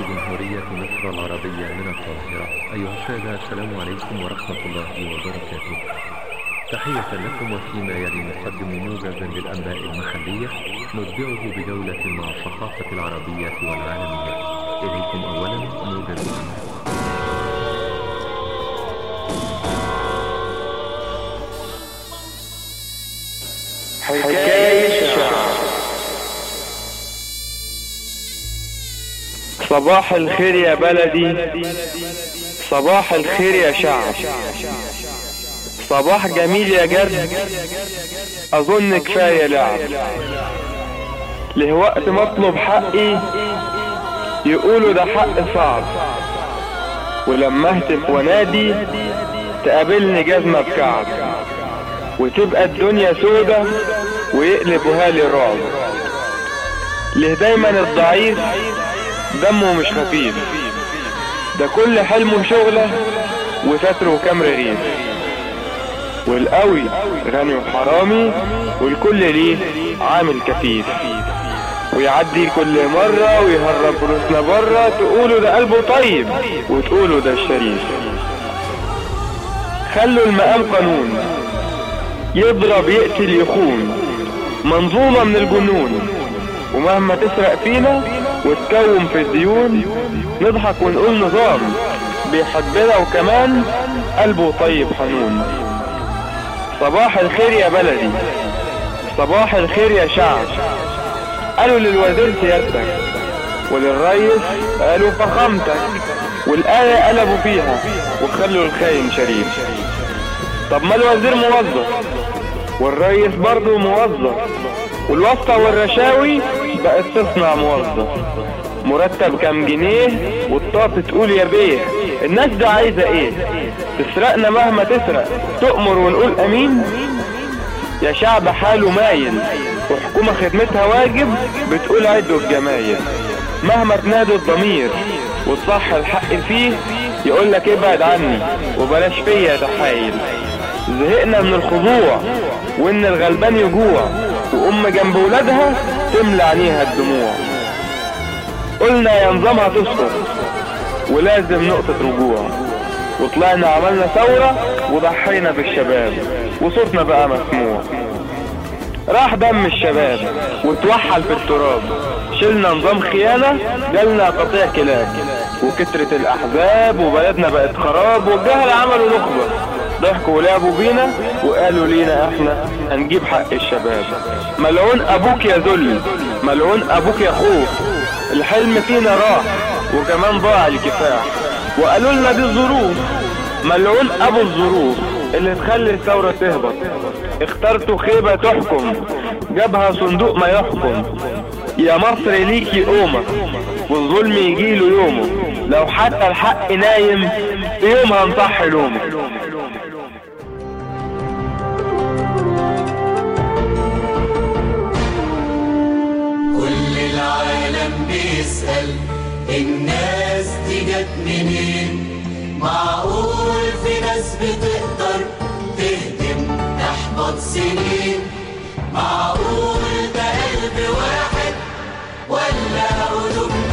جمهورية مصر العربية من القاهرة أيها السادة السلام عليكم ورحمة الله وبركاته تحية لكم وفيما يلي نقدم موجزا للأنباء المحلية نتبعه بجولة مع الصحافة العربية والعالمية إليكم أولا موجز الأنباء حكاية شعر صباح الخير يا بلدي صباح الخير يا شعب صباح جميل يا جد أظن كفاية لعب له وقت مطلب حقي يقولوا ده حق صعب ولما اهتف ونادي تقابلني جزمة بكعب وتبقى الدنيا سودة ويقلبوها لي رعب ليه دايما الضعيف دمه مش خفيف ده كل حلمه شغلة وستره كام رغيف والقوي غني وحرامي والكل ليه عامل كفيف ويعدي كل مرة ويهرب فلوسنا برا تقولوا ده قلبه طيب وتقولوا ده الشريف خلوا المقام قانون يضرب يقتل يخون منظومة من الجنون ومهما تسرق فينا وتكوم في الديون نضحك ونقول نظام بيحبنا وكمان قلبه طيب حنون صباح الخير يا بلدي صباح الخير يا شعب قالوا للوزير سيادتك وللريس قالوا فخامتك والآية قلبوا فيها وخلوا الخاين شريف طب ما الوزير موظف والريس برضه موظف والواسطة والرشاوي بقت تصنع موظف مرتب كام جنيه والطاط تقول يا بيه الناس ده عايزة ايه تسرقنا مهما تسرق تؤمر ونقول امين يا شعب حاله مايل وحكومة خدمتها واجب بتقول عدوا الجمايل مهما تنادوا الضمير وتصح الحق فيه يقول لك ابعد عني وبلاش فيا تحايل زهقنا من الخضوع وان الغلبان يجوع وام جنب ولادها تملى عينيها الدموع قلنا يا نظامها تسقط ولازم نقطة رجوع وطلعنا عملنا ثورة وضحينا بالشباب وصوتنا بقى مسموع راح دم الشباب وتوحل في التراب شلنا نظام خيانة جالنا قطيع كلاب وكترة الأحزاب وبلدنا بقت خراب والجهل عملوا نخبة ضحكوا ولعبوا بينا وقالوا لينا احنا هنجيب حق الشباب ملعون ابوك يا ذل ملعون ابوك يا خوف الحلم فينا راح وكمان ضاع الكفاح وقالوا لنا دي الظروف ملعون ابو الظروف اللي تخلي الثورة تهبط اخترتوا خيبة تحكم جابها صندوق ما يحكم يا مصر ليكي قومة والظلم يجيله يومه لو حتى الحق نايم في يوم هنصح لومه كل العالم بيسأل الناس دي جت منين معقول في ناس بتقدر تهدم تحبط سنين معقول ده قلب واحد ولا قلوب